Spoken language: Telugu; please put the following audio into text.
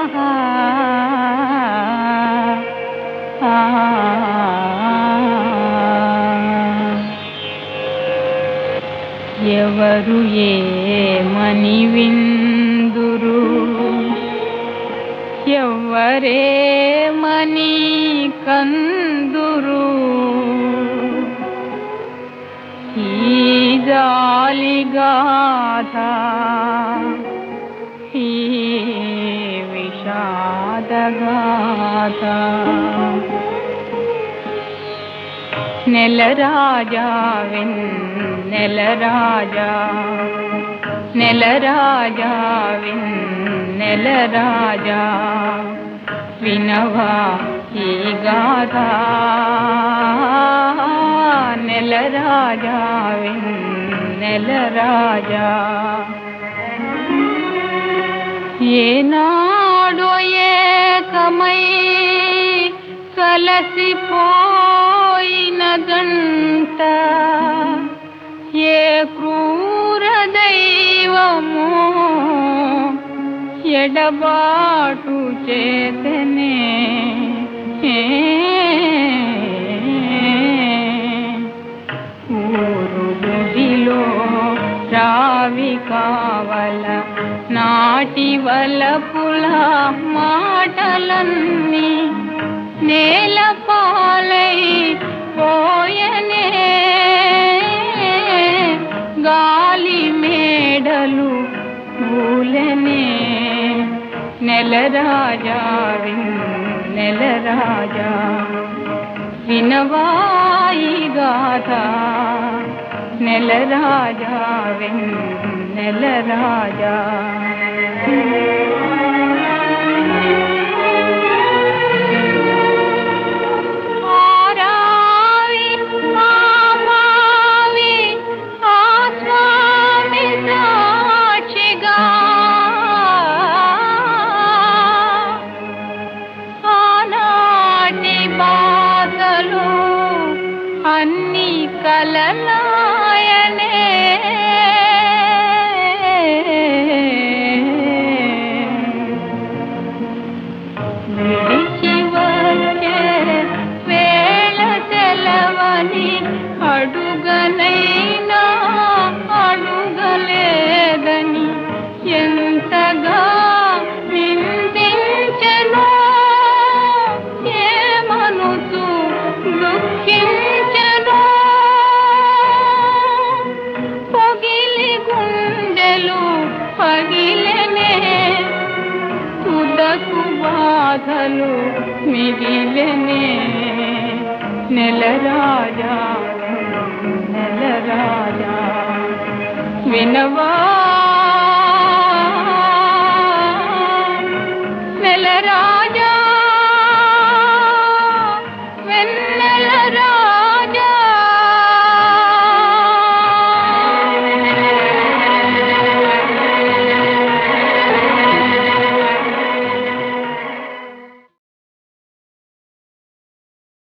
ఎవరు ఏమని విందురు ఎవరేమని కందురు ఈ జాలిగాథ ఈ విషాదగాథ నెల రాజా విన్ నెల రాజా నెల రాజా విన్ నెల రాజా వినవా ఈ గాథ నెల రాజా విన్ నెల రాజా ఏనాడో ఏకమై కలసిపోయినదంట ఏ క్రూర దైవము ఎడబాటు చేతనే ఊరు గుడిలో రావి కావల నాటి వలపుల మాటలన్నీ నేల పాలై పోయనే గాలి మేడలు పూలనే నెల రాజా విన్ నెల రాజా వినవాయి గాథ నెల రాజా విన్ నెల రాజా ఆరావి మామావి ఆ స్వామి సాక్షిగా ఆనాటి బాధలు అన్ని కలలాయనే విడిచి వచ్చే వేళ తెలవని అడుగనైనా అడుగలేదని ఎంతగా నిందించను ఏమనుతూ దుఃఖించను పొగిలి గుండెలు పగిలనే తుదకు బాధలు మిగిలనే నెల రాజా నెల రాజా వినవా